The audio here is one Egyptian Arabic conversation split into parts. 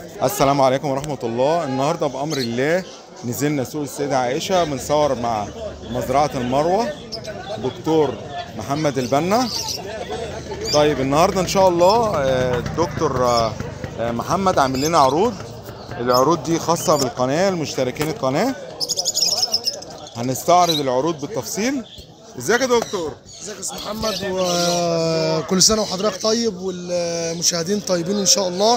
السلام عليكم ورحمة الله النهاردة بأمر الله نزلنا سوق السيدة عائشة بنصور مع مزرعة المروة دكتور محمد البنا طيب النهاردة إن شاء الله آه، الدكتور آه، آه، محمد عامل لنا عروض العروض دي خاصة بالقناة المشتركين القناة هنستعرض العروض بالتفصيل ازيك يا دكتور ازيك يا استاذ محمد وكل سنه وحضرتك طيب والمشاهدين طيبين ان شاء الله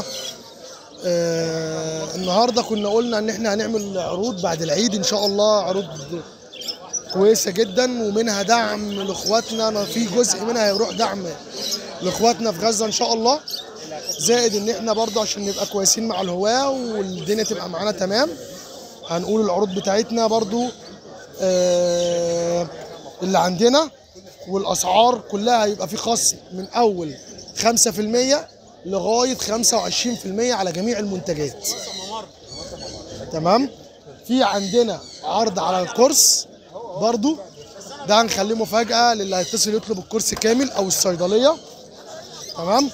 آه، النهارده كنا قلنا ان احنا هنعمل عروض بعد العيد ان شاء الله عروض كويسه جدا ومنها دعم لاخواتنا أنا في جزء منها هيروح دعم لاخواتنا في غزه ان شاء الله زائد ان احنا برضه عشان نبقى كويسين مع الهواه والدنيا تبقى معانا تمام هنقول العروض بتاعتنا برضه آه، اللي عندنا والاسعار كلها هيبقى في خصم من اول 5% لغايه 25% على جميع المنتجات تمام في عندنا عرض على الكورس برضو ده هنخليه مفاجاه للي هيتصل يطلب الكورس كامل او الصيدليه تمام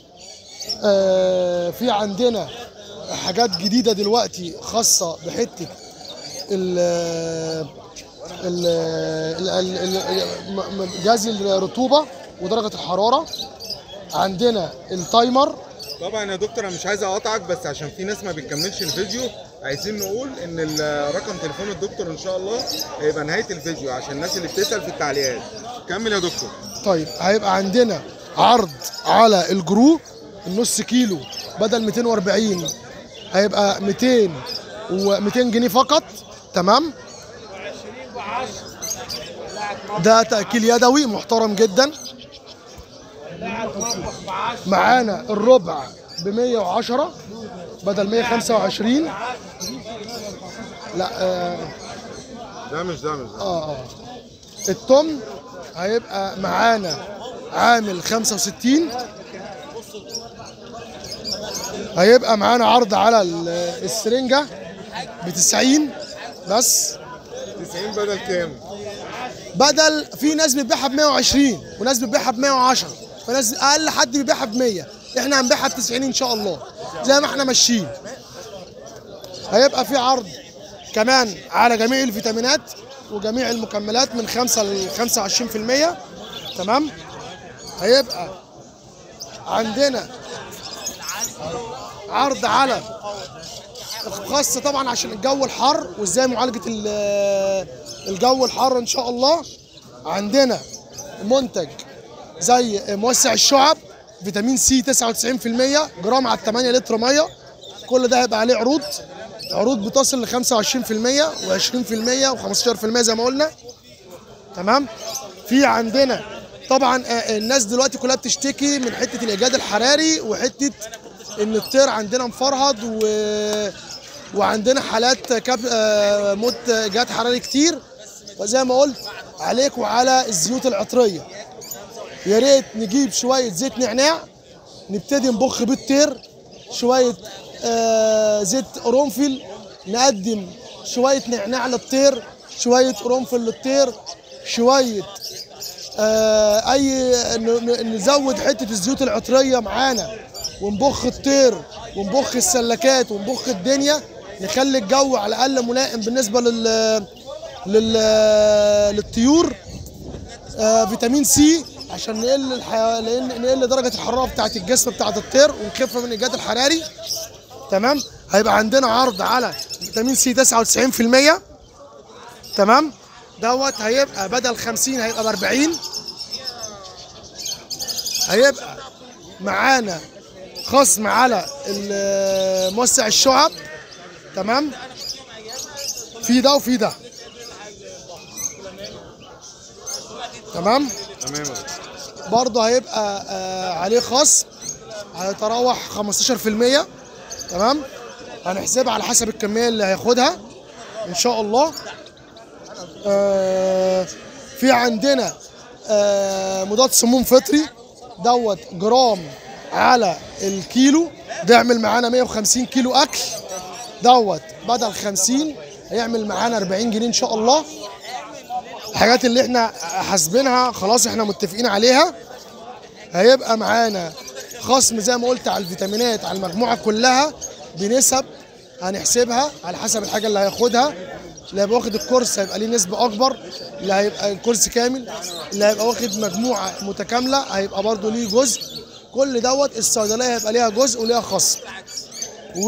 آه في عندنا حاجات جديده دلوقتي خاصه بحته ال ال- ال- ال- ال- م- م- جهاز الرطوبه ودرجه الحراره عندنا التايمر طبعا يا دكتور انا مش عايز اقاطعك بس عشان في ناس ما بتكملش الفيديو عايزين نقول ان ال- رقم تليفون الدكتور ان شاء الله هيبقى نهايه الفيديو عشان الناس اللي بتسال في التعليقات كمل يا دكتور طيب هيبقى عندنا عرض على الجرو النص كيلو بدل 240 هيبقى 200 و200 جنيه فقط تمام ده تأكيل يدوي محترم جدا معانا الربع ب 110 بدل 125 لا آه ده مش ده مش ده اه اه التمن هيبقى معانا عامل 65 هيبقى معانا عرض على ال- السرنجة ب 90 بس 90 بدل كام بدل في ناس بتبيعها ب 120 وناس بتبيعها ب 110 وناس اقل حد بيبيعها ب 100 احنا هنبيعها ب 90 ان شاء الله زي ما احنا ماشيين هيبقى في عرض كمان على جميع الفيتامينات وجميع المكملات من 5 ل 25% تمام هيبقى عندنا عرض على خاصة طبعا عشان الجو الحر وازاي معالجة ال- الجو الحر ان شاء الله عندنا منتج زي موسع الشعب فيتامين سي 99% جرام على 8 لتر ميه كل ده هيبقى عليه عروض عروض بتصل ل 25% و20% و15% زي ما قلنا تمام في عندنا طبعا آه، الناس دلوقتي كلها بتشتكي من حته الاجهاد الحراري وحته ان الطير عندنا مفرهد و وعندنا حالات كاب آه، موت اجهاد حراري كتير فزي ما قلت عليك وعلى الزيوت العطريه يا ريت نجيب شويه زيت نعناع نبتدي نبخ بيه الطير شويه آه زيت قرنفل نقدم شويه نعناع للطير شويه قرنفل للطير شويه آه اي ن- ن- نزود حته الزيوت العطريه معانا ونبخ الطير ونبخ السلكات ونبخ الدنيا نخلي الجو على الاقل ملائم بالنسبه لل لل للطيور آه فيتامين سي عشان نقل الحيوان لان نقل درجه الحراره بتاعه الجسم بتاعه الطير ونخف من الجهاد الحراري تمام هيبقى عندنا عرض على فيتامين سي 99% تمام دوت هيبقى بدل 50 هيبقى ب 40 هيبقى معانا خصم على ال- موسع الشعب تمام في ده وفي ده تمام تمام يا دكتور. برضه هيبقى آه عليه خصم هيتراوح 15% تمام هنحسبها على حسب الكميه اللي هياخدها ان شاء الله آه في عندنا آه مضاد سموم فطري دوت جرام على الكيلو ده يعمل معانا 150 كيلو اكل دوت بدل 50 هيعمل معانا 40 جنيه ان شاء الله الحاجات اللي احنا حاسبينها خلاص احنا متفقين عليها هيبقى معانا خصم زي ما قلت على الفيتامينات على المجموعه كلها بنسب هنحسبها على حسب الحاجه اللي هياخدها اللي هيبقى واخد الكورس هيبقى ليه نسبه اكبر اللي هيبقى الكورس كامل اللي هيبقى واخد مجموعه متكامله هيبقى برضه ليه جزء كل دوت الصيدليه هيبقى ليها جزء وليها خصم و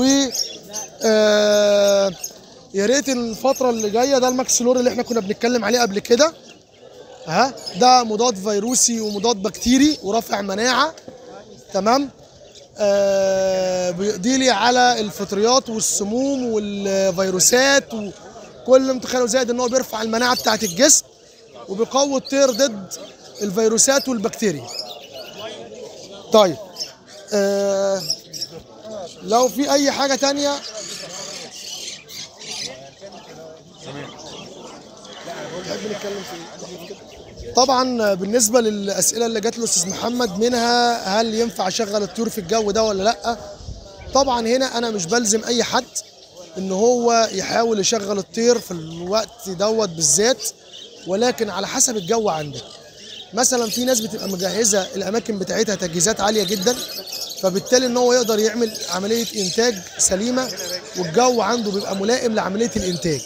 آه يا ريت الفتره اللي جايه ده الماكسلور اللي احنا كنا بنتكلم عليه قبل كده ها ده مضاد فيروسي ومضاد بكتيري ورافع مناعه تمام آه بيقضي لي على الفطريات والسموم والفيروسات وكل اللي متخيله زائد ان هو بيرفع المناعه بتاعه الجسم وبيقوي الطير ضد الفيروسات والبكتيريا طيب آه لو في اي حاجه تانية تحب نتكلم في طبعا بالنسبه للاسئله اللي جات لاستاذ محمد منها هل ينفع اشغل الطيور في الجو ده ولا لا طبعا هنا انا مش بلزم اي حد ان هو يحاول يشغل الطير في الوقت دوت بالذات ولكن على حسب الجو عندك مثلا في ناس بتبقى مجهزه الاماكن بتاعتها تجهيزات عاليه جدا فبالتالي ان هو يقدر يعمل عمليه انتاج سليمه والجو عنده بيبقى ملائم لعمليه الانتاج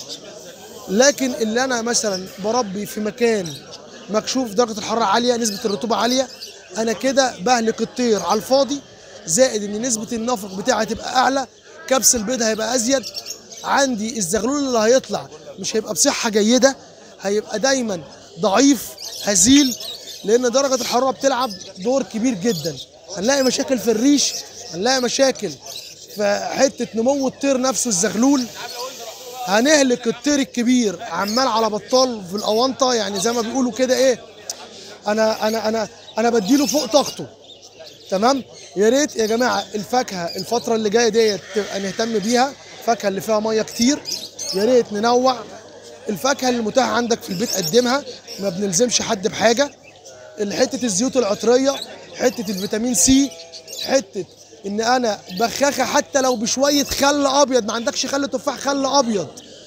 لكن اللي انا مثلا بربي في مكان مكشوف درجه الحراره عاليه نسبه الرطوبه عاليه انا كده بهلك الطير على الفاضي زائد ان نسبه النفق بتاعي تبقى اعلى كبس البيض هيبقى ازيد عندي الزغلول اللي هيطلع مش هيبقى بصحه جيده هيبقى دايما ضعيف هزيل لان درجه الحراره بتلعب دور كبير جدا هنلاقي مشاكل في الريش هنلاقي مشاكل في حته نمو الطير نفسه الزغلول هنهلك الطير الكبير عمال على بطال في الاونطه يعني زي ما بيقولوا كده ايه انا انا انا انا بديله فوق طاقته تمام يا ريت يا جماعه الفاكهه الفتره اللي جايه ديت تبقى نهتم بيها الفاكهه اللي فيها ميه كتير يا ريت ننوع الفاكهه اللي متاحه عندك في البيت قدمها ما بنلزمش حد بحاجه حته الزيوت العطريه حته الفيتامين سي حته ان انا بخاخه حتى لو بشويه خل ابيض ما عندكش خل تفاح خل ابيض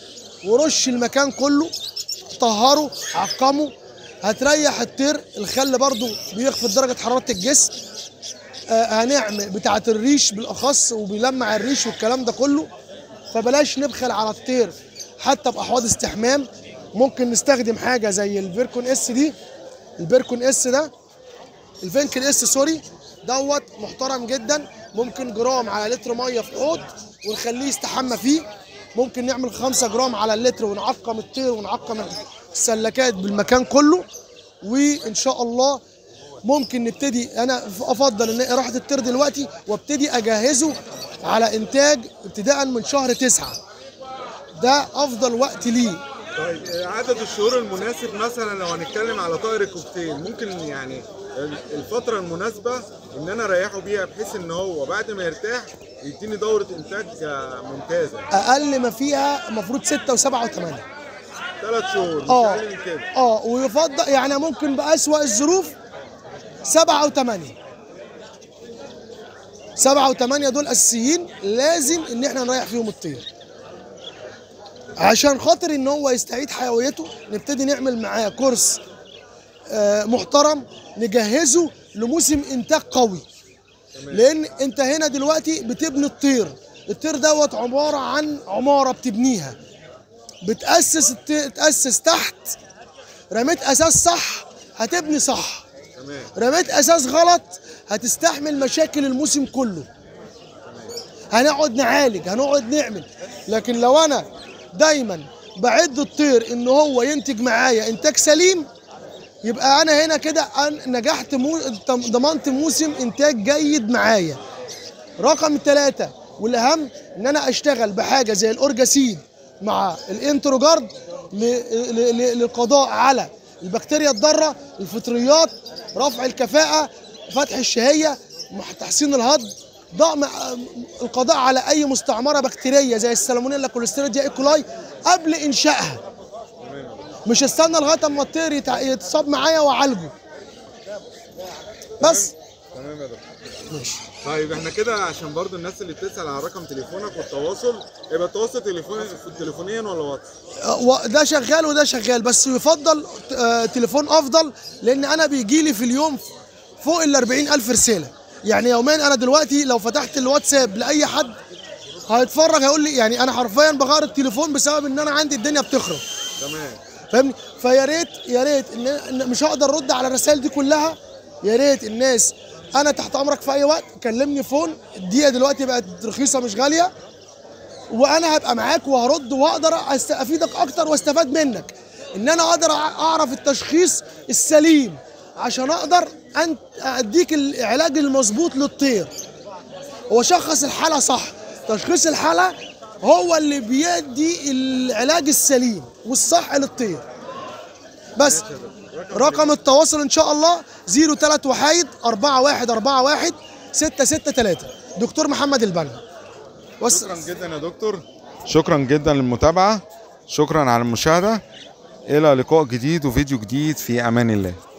ورش المكان كله طهره عقمه هتريح الطير الخل برضو بيخفض درجه حراره الجسم آه هنعمل بتاعه الريش بالاخص وبيلمع الريش والكلام ده كله فبلاش نبخل على الطير حتى باحواض استحمام ممكن نستخدم حاجه زي الفيركون اس دي البيركون اس ده الفينكل اس سوري دوت محترم جدا ممكن جرام على لتر ميه في حوض ونخليه يستحمى فيه ممكن نعمل 5 جرام على اللتر ونعقم الطير ونعقم السلكات بالمكان كله وان شاء الله ممكن نبتدي انا افضل ان راحه الطير دلوقتي وابتدي اجهزه على انتاج ابتداء من شهر تسعة ده افضل وقت ليه طيب عدد الشهور المناسب مثلا لو هنتكلم على طائر الكوكتيل ممكن يعني الفترة المناسبة ان انا اريحه بيها بحيث ان هو بعد ما يرتاح يديني دورة انتاج ممتازة اقل ما فيها المفروض 6 و7 و8 ثلاث شهور مش اه اقل من كده اه ويفضل يعني ممكن بأسوأ الظروف سبعة وثمانية سبعة وثمانية دول أساسيين لازم إن إحنا نريح فيهم الطير عشان خاطر إن هو يستعيد حيويته نبتدي نعمل معاه كورس آه، محترم نجهزه لموسم إنتاج قوي لأن أنت هنا دلوقتي بتبني الطير الطير دوت عبارة عن عمارة بتبنيها بتأسس الت- تأسس تحت رميت أساس صح هتبني صح تمام رميت اساس غلط هتستحمل مشاكل الموسم كله هنقعد نعالج هنقعد نعمل لكن لو انا دايما بعد الطير ان هو ينتج معايا انتاج سليم يبقى انا هنا كده أن- نجحت مو... ضمنت موسم انتاج جيد معايا رقم ثلاثة والأهم إن أنا أشتغل بحاجة زي الأورجاسيد مع الانتروجارد ل- ل- ل- للقضاء على البكتيريا الضارة الفطريات رفع الكفاءة فتح الشهية مع تحسين الهضم ضم القضاء على أي مستعمرة بكتيرية زي السالمونيلا كوليستيريديا ايكولاي قبل إنشائها مش استنى لغاية أما الطير يتع- يتصاب معايا وأعالجه بس تمام يا دكتور ماشي طيب احنا كده عشان برضو الناس اللي بتسأل على رقم تليفونك والتواصل يبقى التواصل تليفون تليفونيا ولا واتس؟ و- ده شغال وده شغال بس يفضل آه، تليفون افضل لان انا بيجي لي في اليوم فوق ال 40 الف رساله يعني يوميا انا دلوقتي لو فتحت الواتساب لاي حد هيتفرج هيقول لي يعني انا حرفيا بغير التليفون بسبب ان انا عندي الدنيا بتخرب تمام فاهمني فيا ريت يا ريت ان إن مش هقدر ارد على الرسائل دي كلها يا ريت الناس انا تحت امرك في اي وقت كلمني فون الدقيقه دلوقتي بقت رخيصه مش غاليه وانا هبقى معاك وهرد واقدر أست- افيدك اكتر واستفاد منك ان انا اقدر أع- اعرف التشخيص السليم عشان اقدر أن اديك العلاج المظبوط للطير هو شخص الحاله صح تشخيص الحاله هو اللي بيدي العلاج السليم والصح للطير بس رقم التواصل ان شاء الله 03 وحايد 4141 663 دكتور محمد البنا بس شكرا جدا يا دكتور شكرا جدا للمتابعه شكرا على المشاهده الى لقاء جديد وفيديو جديد في امان الله